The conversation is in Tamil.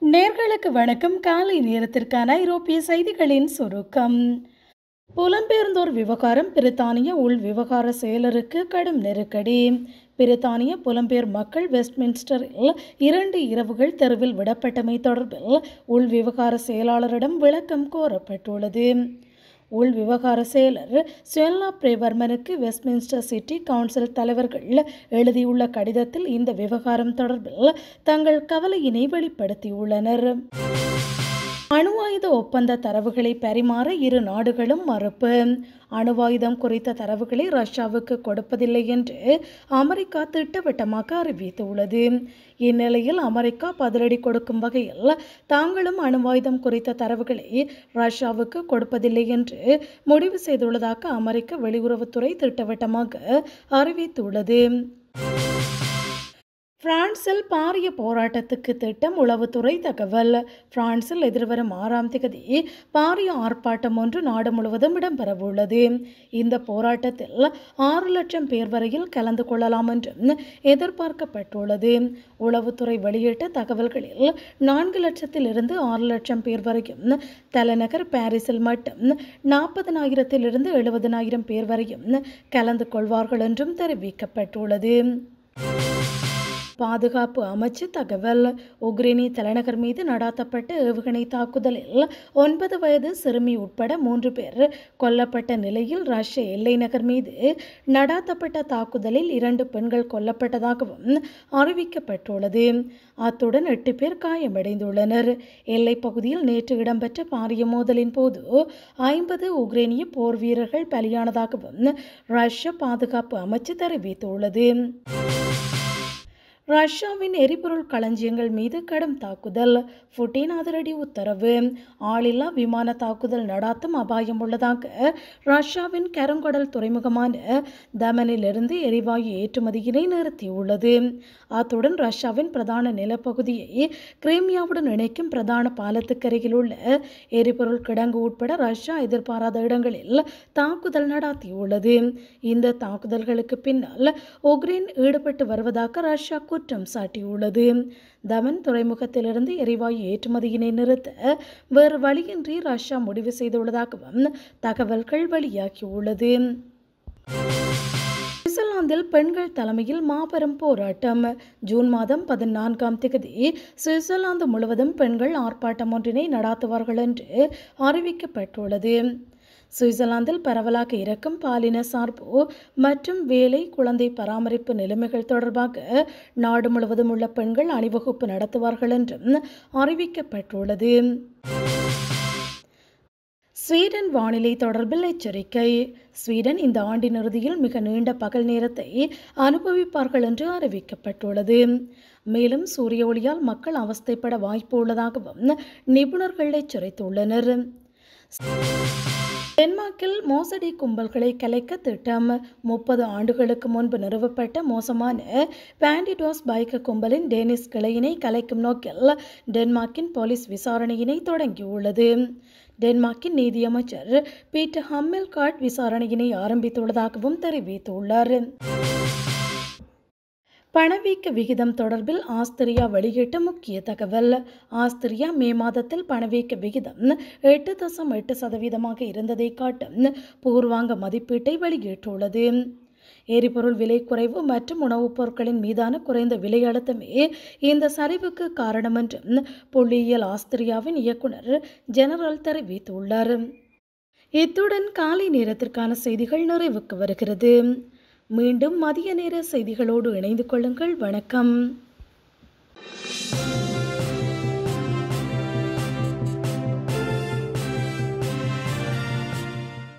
நேர்களுக்கு வணக்கம் காலை நேரத்திற்கான ஐரோப்பிய செய்திகளின் சுருக்கம் புலம்பெயர்ந்தோர் விவகாரம் பிரித்தானிய உள் விவகார செயலருக்கு கடும் நெருக்கடி பிரித்தானிய புலம்பெயர் மக்கள் வெஸ்ட்மின்ஸ்டரில் இரண்டு இரவுகள் தெருவில் விடப்பட்டமை தொடர்பில் உள் விவகார செயலாளரிடம் விளக்கம் கோரப்பட்டுள்ளது உள் விவகார செயலர் ஸ்வெல்லா பிரேவர்மனுக்கு வெஸ்ட்மின்ஸ்டர் சிட்டி கவுன்சில் தலைவர்கள் எழுதியுள்ள கடிதத்தில் இந்த விவகாரம் தொடர்பில் தங்கள் கவலையினை வெளிப்படுத்தியுள்ளனர் அணு ஆயுத ஒப்பந்த தரவுகளை பரிமாற இரு நாடுகளும் மறுப்பு அணுவாயுதம் குறித்த தரவுகளை ரஷ்யாவுக்கு கொடுப்பதில்லை என்று அமெரிக்கா திட்டவட்டமாக அறிவித்துள்ளது இந்நிலையில் அமெரிக்கா பதிலடி கொடுக்கும் வகையில் தாங்களும் அணுவாயுதம் குறித்த தரவுகளை ரஷ்யாவுக்கு கொடுப்பதில்லை என்று முடிவு செய்துள்ளதாக அமெரிக்க வெளியுறவுத்துறை திட்டவட்டமாக அறிவித்துள்ளது பிரான்சில் பாரிய போராட்டத்துக்கு திட்டம் உளவுத்துறை தகவல் பிரான்சில் எதிர்வரும் ஆறாம் தேதி பாரிய ஆர்ப்பாட்டம் ஒன்று நாடு முழுவதும் இடம்பெறவுள்ளது இந்த போராட்டத்தில் ஆறு லட்சம் பேர் வரையில் கலந்து கொள்ளலாம் என்றும் எதிர்பார்க்கப்பட்டுள்ளது உளவுத்துறை வெளியிட்ட தகவல்களில் நான்கு லட்சத்திலிருந்து ஆறு லட்சம் பேர் வரையும் தலைநகர் பாரிஸில் மட்டும் நாற்பதனாயிரத்திலிருந்து எழுபதனாயிரம் பேர் வரையும் கலந்து கொள்வார்கள் என்றும் தெரிவிக்கப்பட்டுள்ளது பாதுகாப்பு அமைச்சு தகவல் உக்ரைனி தலைநகர் மீது நடாத்தப்பட்ட ஏவுகணை தாக்குதலில் ஒன்பது வயது சிறுமி உட்பட மூன்று பேர் கொல்லப்பட்ட நிலையில் ரஷ்ய எல்லை நகர் மீது நடாத்தப்பட்ட தாக்குதலில் இரண்டு பெண்கள் கொல்லப்பட்டதாகவும் அறிவிக்கப்பட்டுள்ளது அத்துடன் எட்டு பேர் காயமடைந்துள்ளனர் எல்லைப் பகுதியில் நேற்று இடம்பெற்ற பாரிய மோதலின் போது ஐம்பது உக்ரைனிய போர் வீரர்கள் பலியானதாகவும் ரஷ்ய பாதுகாப்பு அமைச்சு தெரிவித்துள்ளது ரஷ்யாவின் எரிபொருள் களஞ்சியங்கள் மீது கடும் தாக்குதல் புட்டின் அதிரடி உத்தரவு ஆளில்லா விமான தாக்குதல் நடாத்தும் அபாயம் உள்ளதாக ரஷ்யாவின் கருங்கடல் துறைமுகமான தமனிலிருந்து எரிவாயு ஏற்றுமதியினை நிறுத்தியுள்ளது அத்துடன் ரஷ்யாவின் பிரதான நிலப்பகுதியை கிரீமியாவுடன் இணைக்கும் பிரதான பாலத்துக்கருகில் உள்ள எரிபொருள் கிடங்கு உட்பட ரஷ்யா எதிர்பாராத இடங்களில் தாக்குதல் நடாத்தியுள்ளது இந்த தாக்குதல்களுக்கு பின்னால் உக்ரைன் ஈடுபட்டு வருவதாக ரஷ்யா குற்றம் சாட்டியுள்ளது தமன் துறைமுகத்திலிருந்து எரிவாயு ஏற்றுமதியினை நிறுத்த வேறு வழியின்றி ரஷ்யா முடிவு செய்துள்ளதாகவும் தகவல்கள் வெளியாகியுள்ளது சுவிட்சர்லாந்தில் பெண்கள் தலைமையில் மாபெரும் போராட்டம் ஜூன் மாதம் பதினான்காம் தேதி சுவிட்சர்லாந்து முழுவதும் பெண்கள் ஆர்ப்பாட்டம் ஒன்றினை நடாத்துவார்கள் என்று அறிவிக்கப்பட்டுள்ளது சுவிட்சர்லாந்தில் பரவலாக இருக்கும் பாலின சார்பு மற்றும் வேலை குழந்தை பராமரிப்பு நிலைமைகள் தொடர்பாக நாடு முழுவதும் உள்ள பெண்கள் அணிவகுப்பு நடத்துவார்கள் என்றும் அறிவிக்கப்பட்டுள்ளது ஸ்வீடன் வானிலை தொடர்பில் எச்சரிக்கை ஸ்வீடன் இந்த ஆண்டின் இறுதியில் மிக நீண்ட பகல் நேரத்தை அனுபவிப்பார்கள் என்று அறிவிக்கப்பட்டுள்ளது மேலும் சூரிய ஒளியால் மக்கள் அவஸ்தைப்பட வாய்ப்பு உள்ளதாகவும் நிபுணர்கள் எச்சரித்துள்ளனர் டென்மார்க்கில் மோசடி கும்பல்களை கலைக்க திட்டம் முப்பது ஆண்டுகளுக்கு முன்பு நிறுவப்பட்ட மோசமான பேண்டிடோஸ் பைக்க கும்பலின் டேனிஸ் கிளையினை கலைக்கும் நோக்கில் டென்மார்க்கின் போலீஸ் விசாரணையினை தொடங்கியுள்ளது டென்மார்க்கின் நீதியமைச்சர் பீட்டர் ஹம்மெல்கார்ட் விசாரணையினை ஆரம்பித்துள்ளதாகவும் தெரிவித்துள்ளார் பணவீக்க விகிதம் தொடர்பில் ஆஸ்திரியா வெளியிட்ட முக்கிய தகவல் ஆஸ்திரியா மே மாதத்தில் பணவீக்க விகிதம் எட்டு தசம் எட்டு சதவீதமாக இருந்ததை காட்டும் பூர்வாங்க மதிப்பீட்டை வெளியிட்டுள்ளது எரிபொருள் விலை குறைவு மற்றும் உணவுப் பொருட்களின் மீதான குறைந்த விலை அழுத்தமே இந்த சரிவுக்கு காரணம் என்றும் புள்ளியியல் ஆஸ்திரியாவின் இயக்குனர் ஜெனரல் தெரிவித்துள்ளார் இத்துடன் காலை நேரத்திற்கான செய்திகள் நிறைவுக்கு வருகிறது மீண்டும் மதிய நேர செய்திகளோடு இணைந்து கொள்ளுங்கள் வணக்கம்